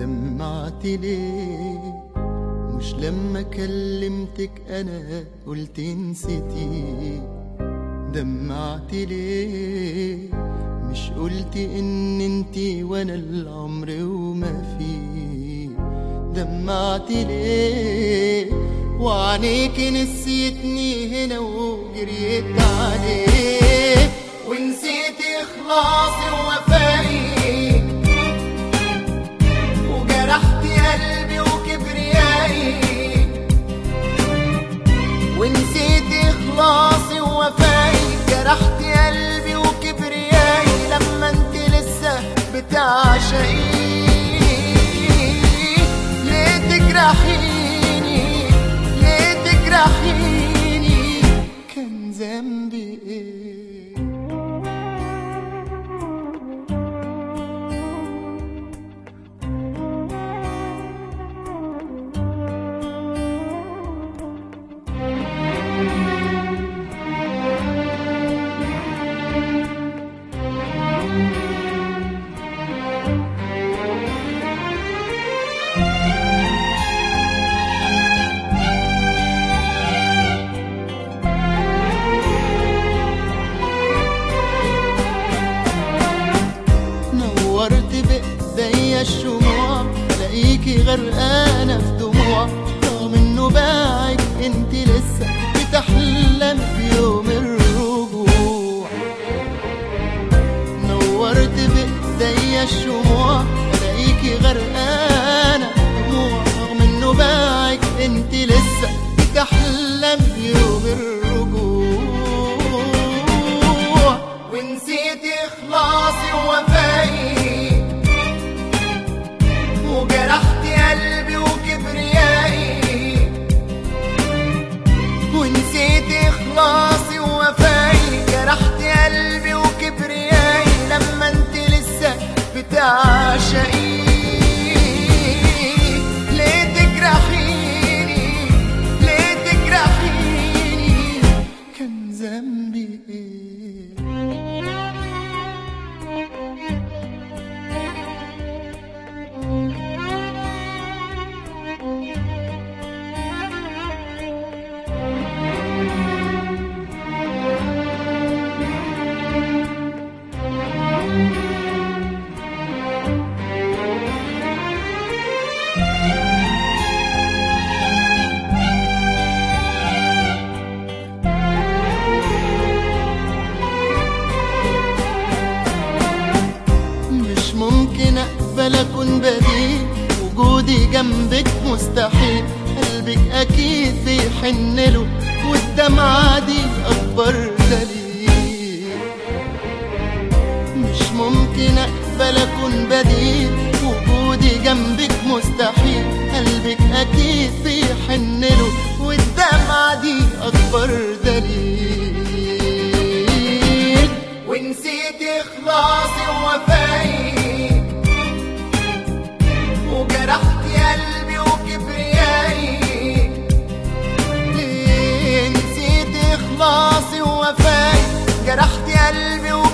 دمعت ليه مش لما كلمتك انا قلت نسيتي دمعت ليه مش قلت ان انتي وانا العمر وما فيه دمعت ليه وعنيك نسيتني هنا وجريت عليك ونسيت اخلاصي ووفائي وجرحت قلبي وكبريائي ونسيت اخلاصي ووفائي جرحت قلبي وكبريائي لما انت لسه بتعشقي ليه تجرحيني ليه تجرحيني كان ذنبي ايه نورت بإيديا الشموع الاقيكي غرقانة في دموع رغم انه باعك انت لسه بتحلم بيوم الرجوع نورت بإيديا الشموع الاقيكي غرقانة في دموع رغم انه باعك انت لسه بتحلم بيوم الرجوع ونسيت اخلاصي ووفائي وجرحت قلبي وكبريائي ونسيت اخلاصي ووفائي جرحت قلبي وكبريائي لما انت لسه بتعشقي ليه تجرحيني ليه تجرحيني كان ذنبي ايه مش ممكن اقبل اكون بديل وجودي جنبك مستحيل قلبك اكيد بيحن له والدمعة دي اكبر دليل مش ممكن اقبل اكون بديل وجودي جنبك مستحيل قلبك اكيد بيحن له والدمعة دي اكبر دليل ونسيت اخلاصي ووفائي وجرحت قلبي وكبريائي ليه نسيت اخلاصي ووفائي جرحت قلبي وكبريائي